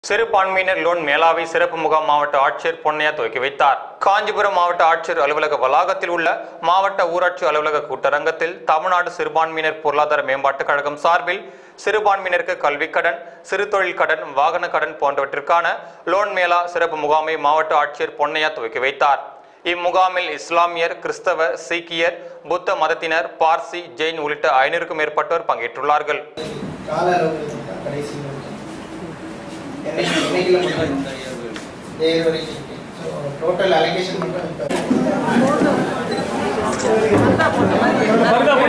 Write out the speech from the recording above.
சிறுபான்மையினர் லோன் மேலாவை சிறப்பு முகாம் மாவட்ட ஆட்சியர் பொன்னையா துவக்கி வைத்தார் காஞ்சிபுரம் மாவட்ட ஆட்சியர் அலுவலக வளாகத்தில் உள்ள மாவட்ட ஊராட்சி அலுவலக கூட்டரங்கத்தில் தமிழ்நாடு சிறுபான்மையினர் பொருளாதார மேம்பாட்டுக் கழகம் சார்பில் சிறுபான்மையினருக்கு கல்விக் கடன் சிறு தொழில் கடன் வாகன கடன் போன்றவற்றிற்கான லோன் மேளா சிறப்பு முகாமை மாவட்ட ஆட்சியர் பொன்னையா துவக்கி வைத்தார் இம்முகாமில் இஸ்லாமியர் கிறிஸ்தவ சீக்கியர் புத்த மதத்தினர் பார்சி ஜெயின் உள்ளிட்ட ஐநூறுக்கும் மேற்பட்டோர் பங்கேற்றுள்ளார்கள் கால அளவு இருக்கா கடைசி வரைக்கும் என்னைக்கு என்னைக்குல மட்டும் ஏழு வரைக்கும் ஸோ டோட்டல் அலகேஷன் மட்டும் இப்போ